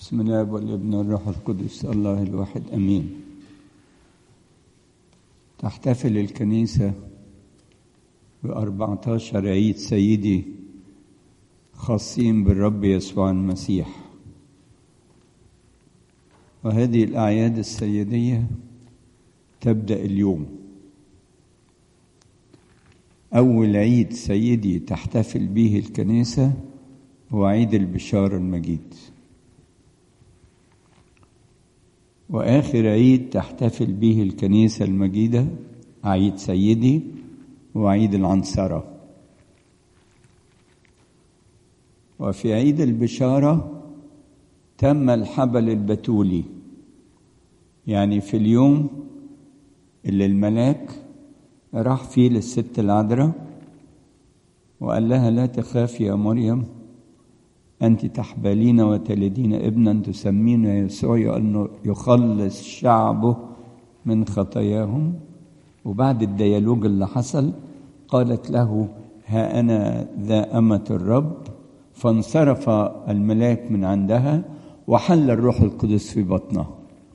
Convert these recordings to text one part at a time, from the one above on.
بسم الله والابن والروح القدس الله الواحد امين تحتفل الكنيسه ب 14 عيد سيدي خاصين بالرب يسوع المسيح وهذه الاعياد السيديه تبدا اليوم اول عيد سيدي تحتفل به الكنيسه هو عيد البشاره المجيد واخر عيد تحتفل به الكنيسه المجيده عيد سيدي وعيد العنصره وفي عيد البشاره تم الحبل البتولي يعني في اليوم اللي الملاك راح فيه للست العذراء وقال لها لا تخافي يا مريم أنت تحبلين وتلدين ابنا تسمين يسوع أنه يخلص شعبه من خطاياهم وبعد الديالوج اللي حصل قالت له ها أنا ذا أمة الرب فانصرف الملاك من عندها وحل الروح القدس في بطنها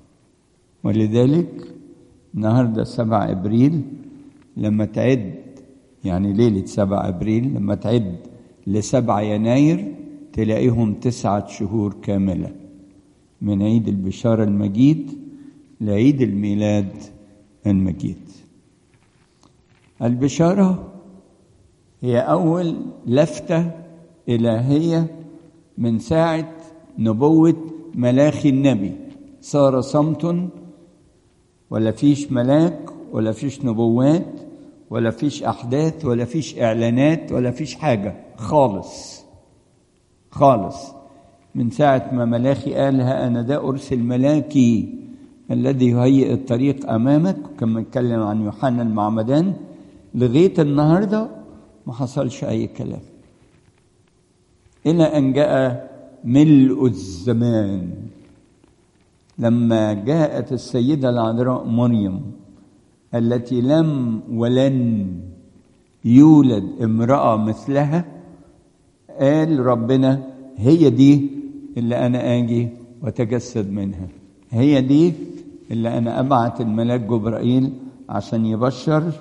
ولذلك النهاردة سبع أبريل لما تعد يعني ليلة سبع أبريل لما تعد لسبعة يناير تلاقيهم تسعة شهور كاملة من عيد البشارة المجيد لعيد الميلاد المجيد البشارة هي أول لفتة إلهية من ساعة نبوة ملاخي النبي صار صمت ولا فيش ملاك ولا فيش نبوات ولا فيش أحداث ولا فيش إعلانات ولا فيش حاجة خالص خالص من ساعة ما ملاخي قال ها أنا ده أرسل ملاكي الذي يهيئ الطريق أمامك كما نتكلم عن يوحنا المعمدان لغاية النهاردة ما حصلش أي كلام إلى أن جاء ملء الزمان لما جاءت السيدة العذراء مريم التي لم ولن يولد امرأة مثلها قال ربنا هي دي اللي انا اجي واتجسد منها هي دي اللي انا ابعت الملاك جبرائيل عشان يبشر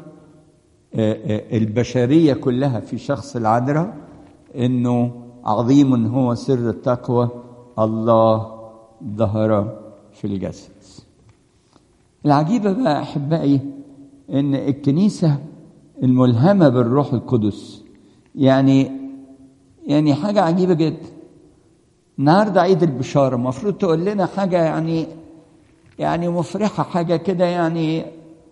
البشريه كلها في شخص العذراء انه عظيم هو سر التقوى الله ظهر في الجسد العجيبه بقى احبائي ان الكنيسه الملهمه بالروح القدس يعني يعني حاجة عجيبة جدا النهاردة عيد البشارة المفروض تقول لنا حاجة يعني يعني مفرحة حاجة كده يعني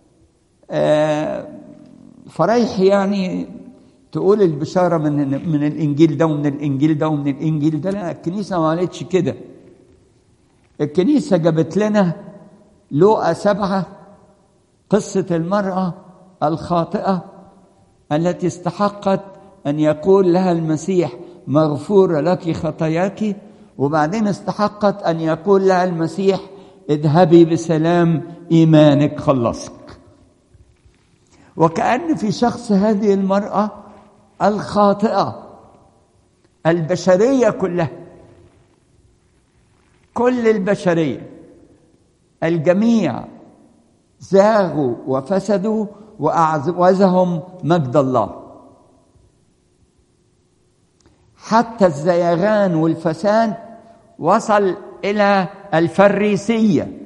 آه فرايح يعني تقول البشارة من من الإنجيل ده ومن الإنجيل ده ومن الإنجيل ده لا الكنيسة ما عملتش كده الكنيسة جابت لنا لوقا سبعة قصة المرأة الخاطئة التي استحقت أن يقول لها المسيح مغفورة لك خطاياك وبعدين استحقت أن يقول لها المسيح اذهبي بسلام إيمانك خلصك وكأن في شخص هذه المرأة الخاطئة البشرية كلها كل البشرية الجميع زاغوا وفسدوا وأعوزهم مجد الله حتى الزيغان والفساد وصل الى الفريسيه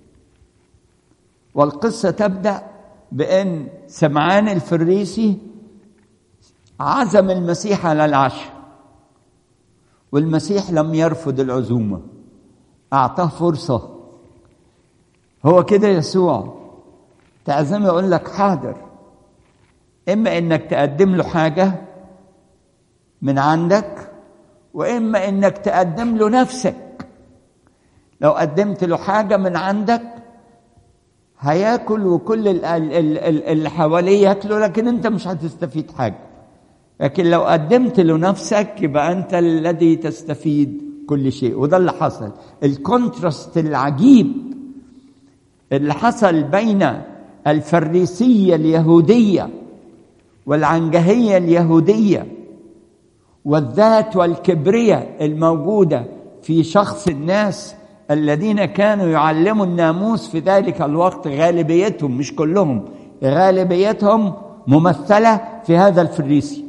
والقصه تبدا بان سمعان الفريسي عزم المسيح على العشاء والمسيح لم يرفض العزومه اعطاه فرصه هو كده يسوع تعزم يقول لك حاضر اما انك تقدم له حاجه من عندك واما انك تقدم له نفسك لو قدمت له حاجه من عندك هياكل وكل اللي حواليه ياكلوا لكن انت مش هتستفيد حاجه لكن لو قدمت له نفسك يبقى انت الذي تستفيد كل شيء وده اللي حصل الكونتراست العجيب اللي حصل بين الفريسيه اليهوديه والعنجهيه اليهوديه والذات والكبرية الموجودة في شخص الناس الذين كانوا يعلموا الناموس في ذلك الوقت غالبيتهم مش كلهم غالبيتهم ممثله في هذا الفريسي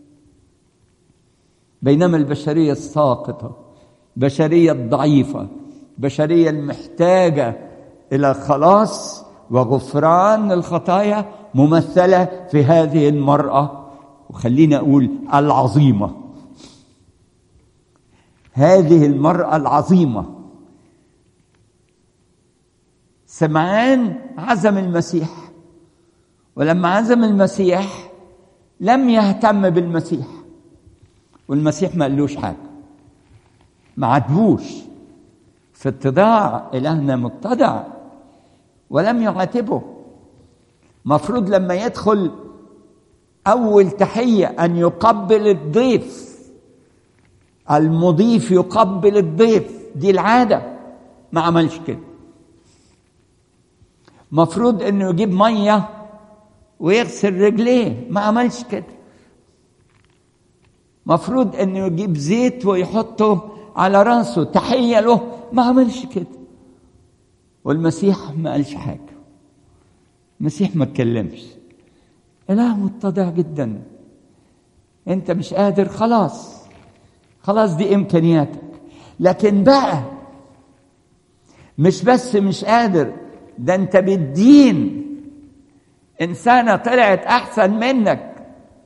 بينما البشريه الساقطه بشريه ضعيفه بشريه المحتاجه الى خلاص وغفران الخطايا ممثله في هذه المراه وخليني اقول العظيمه هذه المراه العظيمه سمعان عزم المسيح ولما عزم المسيح لم يهتم بالمسيح والمسيح ما قالوش حاجه ما عاتبوش في اتضاع الهنا متضع ولم يعاتبه مفروض لما يدخل اول تحيه ان يقبل الضيف المضيف يقبل الضيف دي العاده ما عملش كده مفروض انه يجيب ميه ويغسل رجليه ما عملش كده مفروض انه يجيب زيت ويحطه على راسه تحيه له ما عملش كده والمسيح ما قالش حاجه المسيح ما اتكلمش اله متضع جدا انت مش قادر خلاص خلاص دي امكانياتك لكن بقى مش بس مش قادر ده انت بالدين انسانه طلعت احسن منك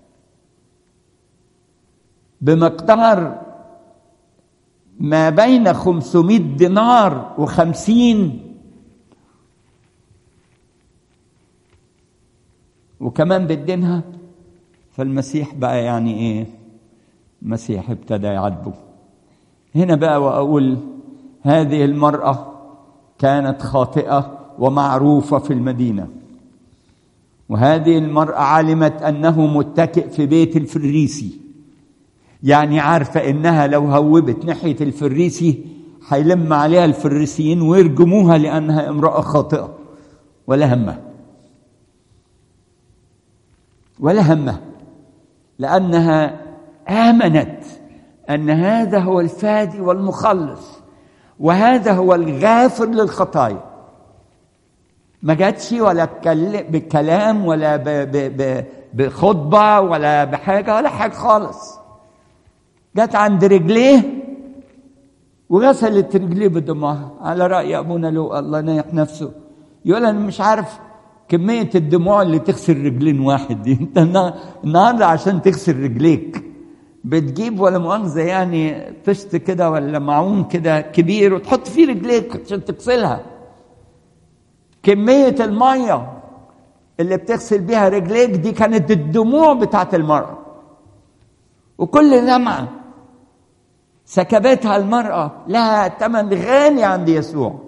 بمقدار ما بين 500 دينار وخمسين وكمان بدينها فالمسيح بقى يعني ايه المسيح ابتدى يعاتبه هنا بقى واقول هذه المراه كانت خاطئه ومعروفه في المدينه وهذه المراه علمت انه متكئ في بيت الفريسي يعني عارفه انها لو هوبت ناحيه الفريسي هيلم عليها الفريسيين ويرجموها لانها امراه خاطئه ولا همها ولا همها لانها امنت ان هذا هو الفادي والمخلص وهذا هو الغافر للخطايا ما جاتش ولا بكلام ولا بخطبه ولا بحاجه ولا حاجه خالص جت عند رجليه وغسلت رجليه بدموعها على راي ابونا لو الله ينيح نفسه يقول انا مش عارف كمية الدموع اللي تغسل رجلين واحد دي انت النهارده عشان تغسل رجليك بتجيب ولا مؤاخذة يعني طشت كده ولا معون كده كبير وتحط فيه رجليك عشان تغسلها كمية المية اللي بتغسل بيها رجليك دي كانت الدموع بتاعت المرأة وكل دمعة سكبتها المرأة لها ثمن غالي عند يسوع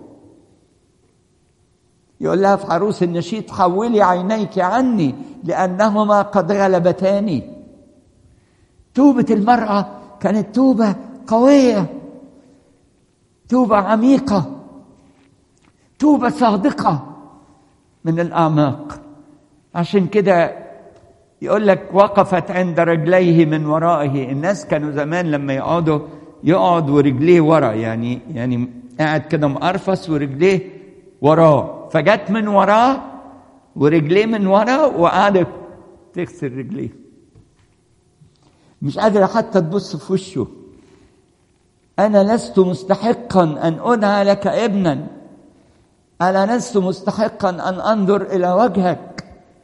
يقول لها في عروس النشيد حولي عينيك عني لأنهما قد غلبتاني توبة المرأة كانت توبة قوية توبة عميقة توبة صادقة من الأعماق عشان كده يقول لك وقفت عند رجليه من ورائه الناس كانوا زمان لما يقعدوا يقعد ورجليه ورا يعني يعني قاعد كده مقرفص ورجليه وراه فجت من وراه ورجليه من ورا وقعدت تغسل رجليه مش قادرة حتى تبص في وشه أنا لست مستحقا أن أدعى لك ابنا أنا لست مستحقا أن أنظر إلى وجهك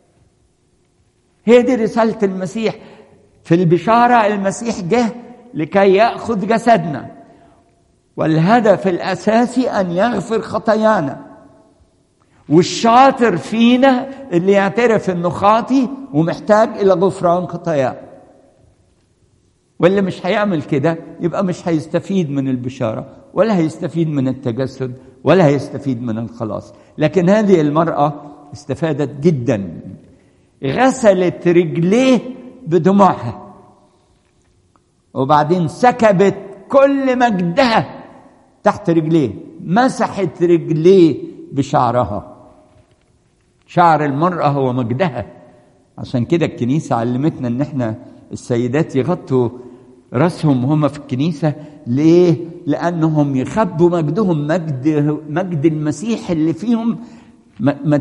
هي دي رسالة المسيح في البشارة المسيح جه لكي يأخذ جسدنا والهدف الأساسي أن يغفر خطايانا والشاطر فينا اللي يعترف انه خاطي ومحتاج الى غفران خطاياه واللي مش هيعمل كده يبقى مش هيستفيد من البشاره ولا هيستفيد من التجسد ولا هيستفيد من الخلاص لكن هذه المراه استفادت جدا غسلت رجليه بدموعها وبعدين سكبت كل مجدها تحت رجليه مسحت رجليه بشعرها شعر المرأة هو مجدها عشان كده الكنيسة علمتنا ان احنا السيدات يغطوا راسهم وهم في الكنيسة ليه؟ لأنهم يخبوا مجدهم مجد مجد المسيح اللي فيهم ما, ما,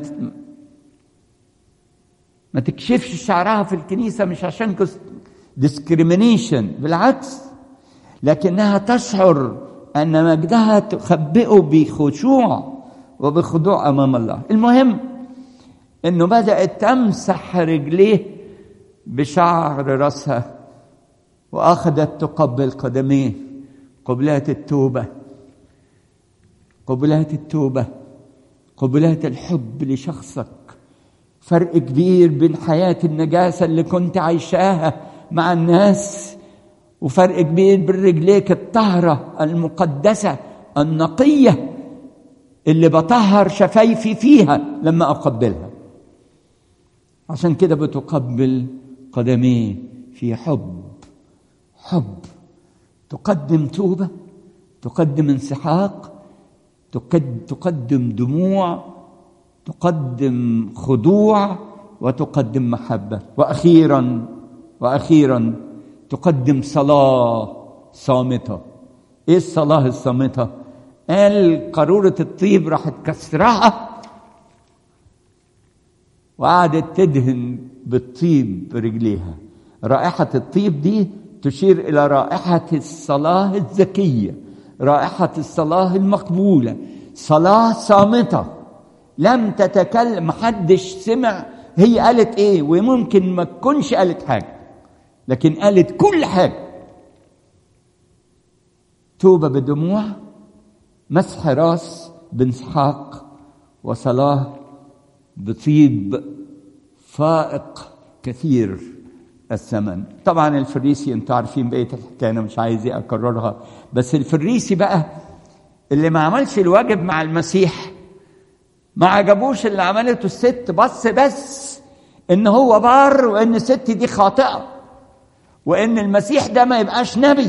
ما تكشفش شعرها في الكنيسة مش عشان ديسكريمينيشن بالعكس لكنها تشعر أن مجدها تخبئه بخشوع وبخضوع أمام الله المهم أنه بدأت تمسح رجليه بشعر رأسها وأخذت تقبل قدميه قبلات التوبة قبلات التوبة قبلات الحب لشخصك فرق كبير بين حياة النجاسة اللي كنت عايشاها مع الناس وفرق كبير بين رجليك الطهرة المقدسة النقية اللي بطهر شفايفي فيها لما أقبلها عشان كده بتقبل قدميه في حب حب تقدم توبة تقدم انسحاق تقدم دموع تقدم خضوع وتقدم محبة وأخيرا وأخيرا تقدم صلاة صامتة إيه الصلاة الصامتة؟ قال قارورة الطيب راحت كسرها وقعدت تدهن بالطيب رجليها رائحة الطيب دي تشير إلى رائحة الصلاة الذكية رائحة الصلاة المقبولة صلاة صامتة لم تتكلم محدش سمع هي قالت ايه وممكن ما تكونش قالت حاجة لكن قالت كل حاجة توبة بدموع مسح راس بانسحاق وصلاة بطيب فائق كثير الثمن طبعا الفريسي انتوا عارفين بقيه الحكايه انا مش عايز اكررها بس الفريسي بقى اللي ما عملش الواجب مع المسيح ما عجبوش اللي عملته الست بص بس ان هو بار وان الست دي خاطئه وان المسيح ده ما يبقاش نبي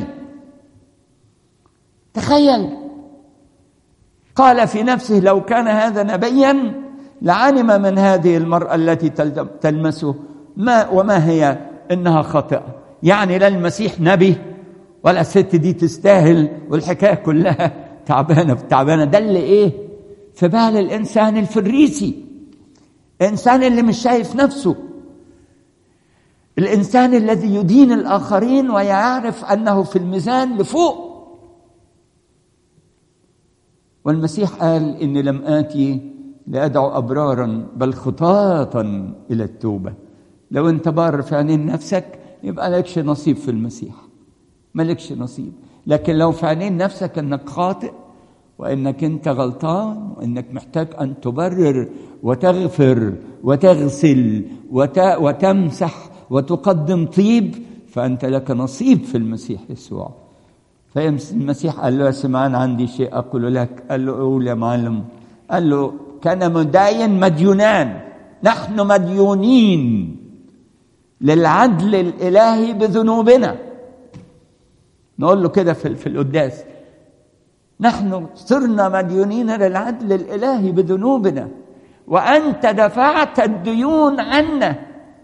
تخيل قال في نفسه لو كان هذا نبيا لعلم من هذه المراه التي تلمسه ما وما هي انها خاطئه يعني لا المسيح نبي ولا الست دي تستاهل والحكايه كلها تعبانه في تعبانه ده اللي ايه في بال الانسان الفريسي الانسان اللي مش شايف نفسه الانسان الذي يدين الاخرين ويعرف انه في الميزان لفوق والمسيح قال اني لم اتي لادعو ابرارا بل خطاة الى التوبه لو انت بار في عينين نفسك يبقى لكش نصيب في المسيح مالكش نصيب لكن لو في عينين نفسك انك خاطئ وانك انت غلطان وانك محتاج ان تبرر وتغفر وتغسل وت... وتمسح وتقدم طيب فانت لك نصيب في المسيح يسوع فالمسيح قال له يا سمعان عندي شيء اقول لك قال له قول يا معلم قال له كان مداين مديونان نحن مديونين للعدل الالهي بذنوبنا نقول له كده في, في القداس نحن صرنا مديونين للعدل الالهي بذنوبنا وانت دفعت الديون عنا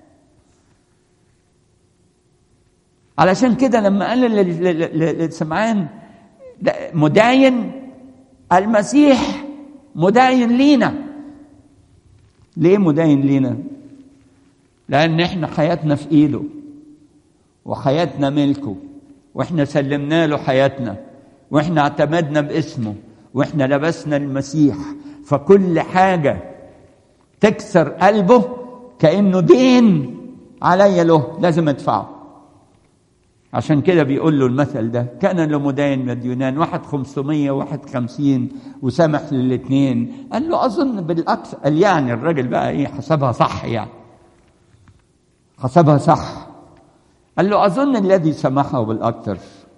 علشان كده لما قال لسمعان مداين المسيح مداين لينا ليه مداين لينا لان احنا حياتنا في ايده وحياتنا ملكه واحنا سلمنا له حياتنا واحنا اعتمدنا باسمه واحنا لبسنا المسيح فكل حاجه تكسر قلبه كانه دين عليا له لازم ادفعه عشان كده بيقول له المثل ده كان لمدين مديونان واحد خمسمية واحد خمسين وسمح للاثنين قال له أظن بالأكثر قال يعني الراجل بقى إيه حسبها صح يعني حسبها صح قال له أظن الذي سمحه بالأكثر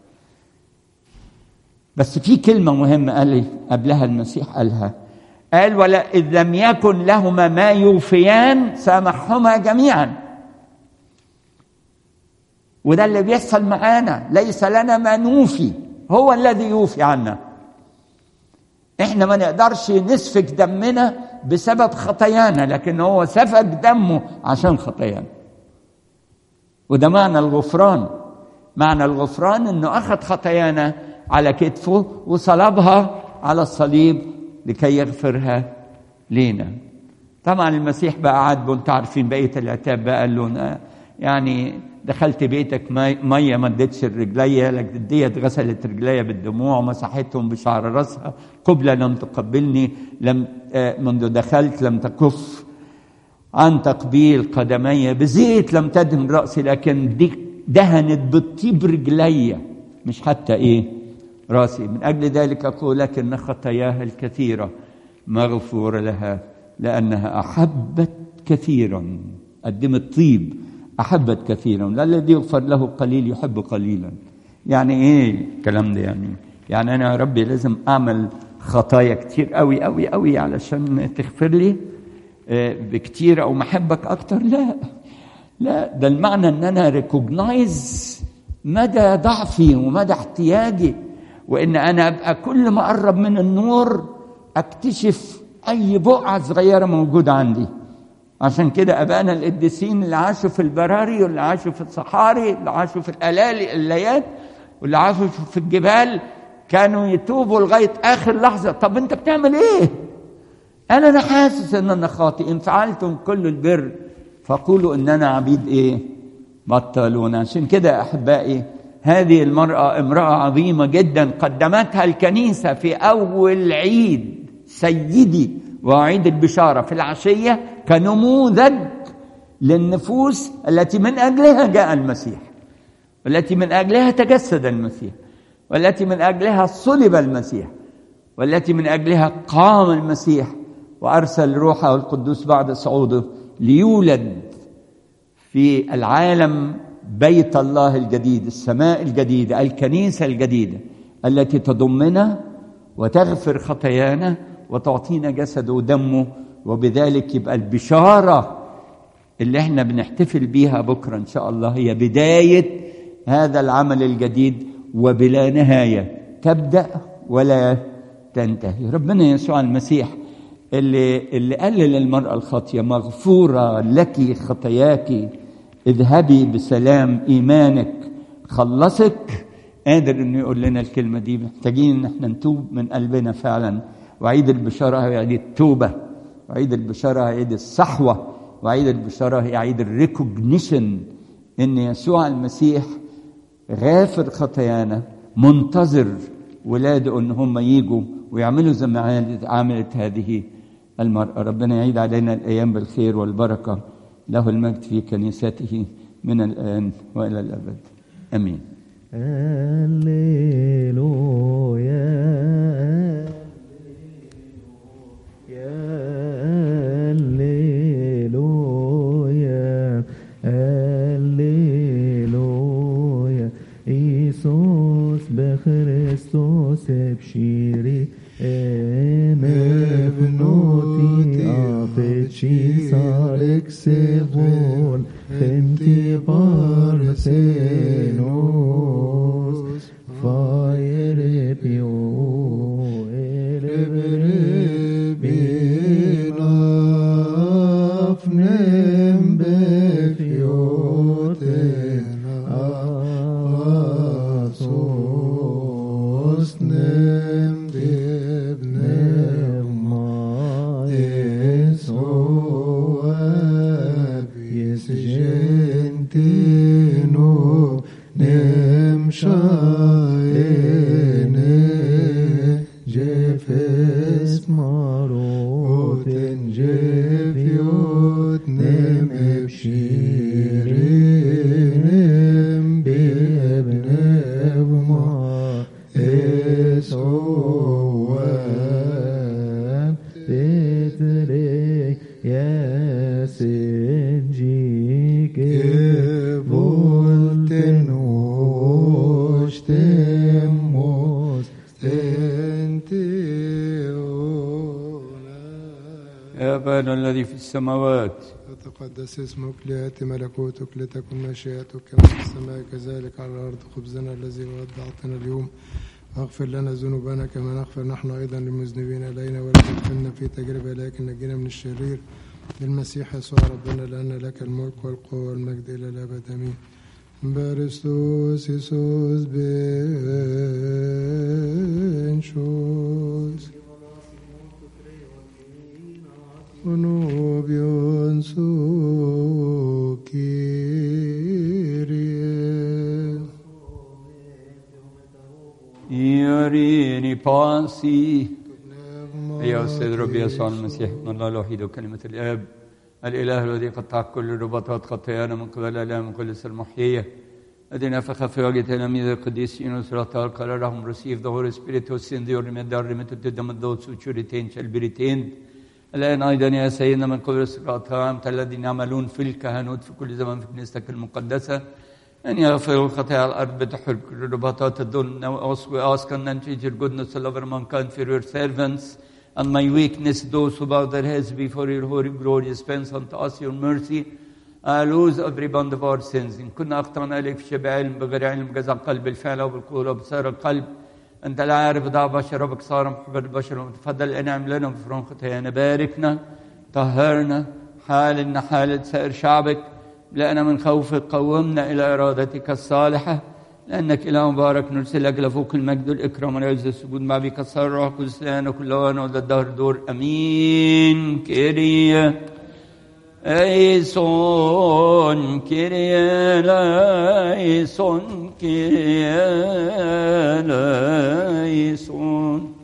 بس في كلمة مهمة قال لي قبلها المسيح قالها قال ولا إذ لم يكن لهما ما يوفيان سامحهما جميعا وده اللي بيحصل معانا ليس لنا ما نوفي هو الذي يوفي عنا احنا ما نقدرش نسفك دمنا بسبب خطايانا لكن هو سفك دمه عشان خطايانا وده معنى الغفران معنى الغفران انه اخذ خطايانا على كتفه وصلبها على الصليب لكي يغفرها لينا طبعا المسيح بقى عاتبه انتوا عارفين بقيه العتاب بقى قال له يعني دخلت بيتك مي ميه ما اديتش الرجليه لك ديت غسلت رجليا بالدموع ومسحتهم بشعر راسها قبلة لم تقبلني لم منذ دخلت لم تكف عن تقبيل قدمي بزيت لم تدهن راسي لكن دي دهنت بالطيب رجليا مش حتى ايه راسي من اجل ذلك اقول لك ان خطاياها الكثيره مغفور لها لانها احبت كثيرا قدمت طيب احبت كثيرا لا الذي يغفر له قليل يحب قليلا يعني ايه الكلام ده يعني يعني انا يا ربي لازم اعمل خطايا كتير قوي قوي قوي علشان تغفر لي بكتير او محبك اكتر لا لا ده المعنى ان انا ريكوجنايز مدى ضعفي ومدى احتياجي وان انا ابقى كل ما اقرب من النور اكتشف اي بقعه صغيره موجوده عندي عشان كده ابائنا القديسين اللي عاشوا في البراري واللي عاشوا في الصحاري اللي عاشوا في الالالي الليات واللي عاشوا في الجبال كانوا يتوبوا لغايه اخر لحظه طب انت بتعمل ايه قال انا حاسس ان انا خاطئ ان فعلتم كل البر فقولوا ان انا عبيد ايه بطلون عشان كده احبائي هذه المراه امراه عظيمه جدا قدمتها الكنيسه في اول عيد سيدي وعيد البشاره في العشيه كنموذج للنفوس التي من اجلها جاء المسيح والتي من اجلها تجسد المسيح والتي من اجلها صلب المسيح والتي من اجلها قام المسيح وارسل روحه القدوس بعد صعوده ليولد في العالم بيت الله الجديد السماء الجديده الكنيسه الجديده التي تضمنا وتغفر خطايانا وتعطينا جسده ودمه وبذلك يبقى البشاره اللي احنا بنحتفل بيها بكره ان شاء الله هي بدايه هذا العمل الجديد وبلا نهايه تبدا ولا تنتهي ربنا يسوع المسيح اللي اللي قال للمراه الخاطيه مغفوره لك خطاياك اذهبي بسلام ايمانك خلصك قادر انه يقول لنا الكلمه دي محتاجين ان احنا نتوب من قلبنا فعلا وعيد البشاره هي عيد التوبه وعيد البشاره هي عيد الصحوه وعيد البشاره هي عيد الريكوجنيشن ان يسوع المسيح غافر خطايانا منتظر ولاده ان هم يجوا ويعملوا زي ما عملت هذه المرأة ربنا يعيد علينا الأيام بالخير والبركة له المجد في كنيسته من الآن وإلى الأبد آمين هللويا هللويا هللويا إيسوس بخريستوس بشيري مبنوتي أفتشي صارك سيفون خمتي بارسينوس فاير بيو نم بفيوتن أصوص نم بابن ما يسوع يسجنتينو نم شاينه جفس ماروتن جفيوت نم بشيرينم بابن ما يسوع بتري يا سنجيك فولتن وشتموس تنتيونا يا أبانا الذي في السماوات يتقدس اسمك ليأتي ملكوتك لتكن مشيئتك كما في السماء كذلك على الأرض خبزنا الذي نود أعطنا اليوم واغفر لنا ذنوبنا كما نغفر نحن أيضا للمذنبين إلينا ولا تدخلنا في تجربة لكن نجينا من بالمسيح يسوع ربنا لأن لك الملك والقوة والمجد إلى الأبد آمين Beristus Iisus benšos. Onovion su Kyrie. يريني باسي يا أستاذ ربي يسوع المسيح من الله الوحيد وكلمة الآب الإله الذي قطع كل الرباطات خطايانا من قبل الله من كل المحيية الذي نفخ في وجه تلاميذ القديسين وسرطان قال لهم receive the Holy Spirit who send the remitted remitted to them those which retain shall be retained الآن أيضا يا سيدنا من قبل السرطان الذين يعملون في الكهنوت في كل زمان في كنيستك المقدسة أن يغفر خطايا الأرض بتحل كل الرباطات الدون Now also we ask and then your goodness all over mankind for your servants and my weakness those who bow their heads before your holy glory dispense unto us your mercy I lose every bond of our sins إن كنا أخطأنا إليك في شبه علم بغير علم جزع قلب الفعل وبالقول وبصار القلب أنت لا عارف ضع بشر وبكسار محب البشر وتفضل انعم لنا بفرون خطايانا باركنا طهرنا حالنا حالة سائر شعبك لأنا من خوفك قومنا إلى إرادتك الصالحة لأنك إله مبارك نرسل لك لفوق المجد والإكرام والعز السجود مع بك الصار روح كل سنة وكل وان ولد الدهر دور أمين كيريا أيسون كيريا لايسون كيريا لايسون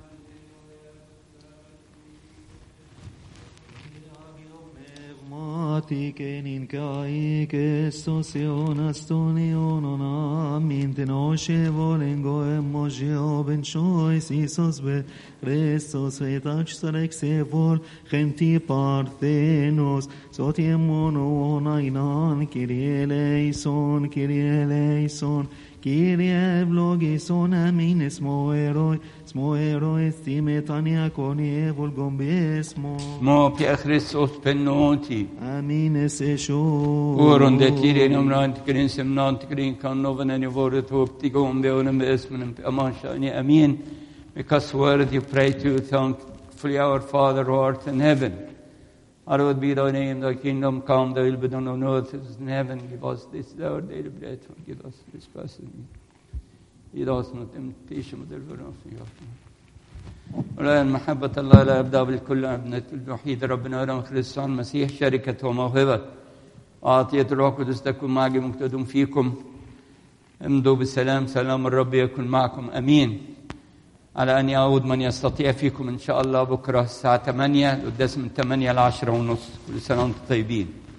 Mati che in kai che sto sion astonion on amin ten oshe volengo e mojio ben choice isos be Christos et achsarek se vol genti parthenos soti mono onainan kirie leison kirie leison Kyrie ευλογήσον αμήν εσμό ερoi, σμό ερoi στιμετάνια κονίε βολγομπέσμο. مو في خريستوس بنوتي Αμήν εσέσο. Oron det tirin umran tikrin simnan tikrin kan noven en våret hopp till gång be honom med esmen amanshani amin. Because word you pray to thankfully our Father who art in heaven. Hallowed be thy name, thy kingdom come, thy will be done on earth as in heaven. Give us this day our daily bread, forgive us trespasses. Lead us not temptation, but deliver us from evil. والآن محبة الله لا يبدأ بالكل ابنة الوحيد ربنا ولم خريستوس المسيح شركة وموهبة وعطية الروح القدس تكون معي مقتدم فيكم امضوا بالسلام سلام الرب يكن معكم أمين على أن يعود من يستطيع فيكم إن شاء الله بكرة الساعة 8 القداس من 8 ل 10 ونص كل سنة وأنتم طيبين